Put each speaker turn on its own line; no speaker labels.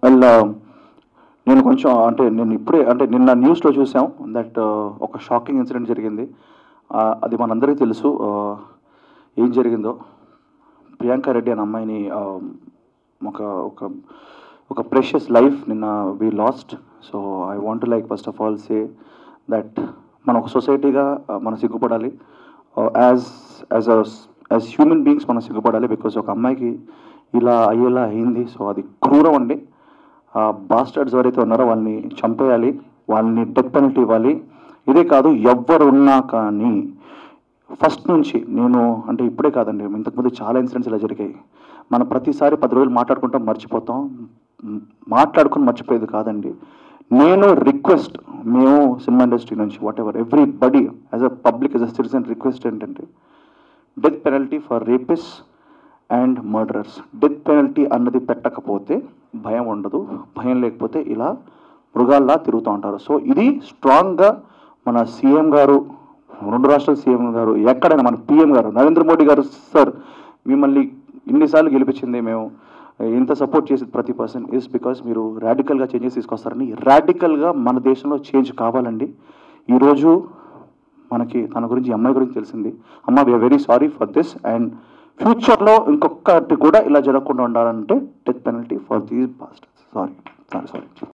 well నేను కొంచెం అంటే నేను ఇప్పుడే అంటే నిన్న న్యూస్లో చూసాం దట్ ఒక షాకింగ్ ఇన్సిడెంట్ జరిగింది Uh, అది మనందరికీ తెలుసు Uh, ఏం జరిగిందో ప్రియాంక రెడ్డి అనే అమ్మాయిని uh, ఒక ఒక ఒక ప్రెషియస్ లైఫ్ నిన్న we lost so I want like first of all say that మన ఒక సొసైటీగా మనం సిగ్గుపడాలి as as as human beings మనం సిగ్గుపడాలి బికాజ్ ఒక అమ్మాయికి ఇలా అయ్యేలా అయింది సో అది క్రూరం అండి ఆ బాస్టర్డ్స్ ఎవరైతే ఉన్నారో వాళ్ళని చంపేయాలి వాళ్ళని డెత్ పెనల్టీ ఇవ్వాలి ఇదే కాదు ఎవ్వరు ఉన్నా కానీ ఫస్ట్ నుంచి నేను అంటే ఇప్పుడే కాదండి ఇంతకుముందు చాలా ఇన్సిడెంట్స్ ఇలా జరిగాయి మనం ప్రతిసారి పది రోజులు మాట్లాడుకుంటాం మర్చిపోతాం మ్, మాట్లాడుకుని మర్చిపోయేది కాదండి నేను రిక్వెస్ట్ మేము సినిమా ఇండస్ట్రీ నుంచి whatever everybody as a public as a citizen request ఏంటంటే death penalty for rapists and murderers death penalty అన్నది పెట్టకపోతే భయం ఉండదు భయం లేకపోతే ఇలా మృగాల్లా తిరుగుతూ ఉంటారు సో ఇది స్ట్రాంగ్గా మన సీఎం గారు రెండు రాష్ట్రాల సీఎం గారు ఎక్కడైనా మన పిఎం గారు నరేంద్ర మోడీ గారు సార్ మిమ్మల్ని ఇన్నిసార్లు గెలిపించింది మేము ఇంత సపోర్ట్ చేసేది ప్రతి పర్సన్ ఇస్ బికాస్ మీరు రాడికల్గా చేంజెస్ తీసుకొస్తారని రాడికల్గా మన దేశంలో చేంజ్ కావాలండి ఈరోజు మనకి తన గురించి ఈ అమ్మాయి గురించి తెలిసింది అమ్మ we are very sorry for this and ఫ్యూచర్లో ఇంకొకటి కూడా ఇలా జరగకుండా ఉండాలంటే death penalty for these past sorry sorry sorry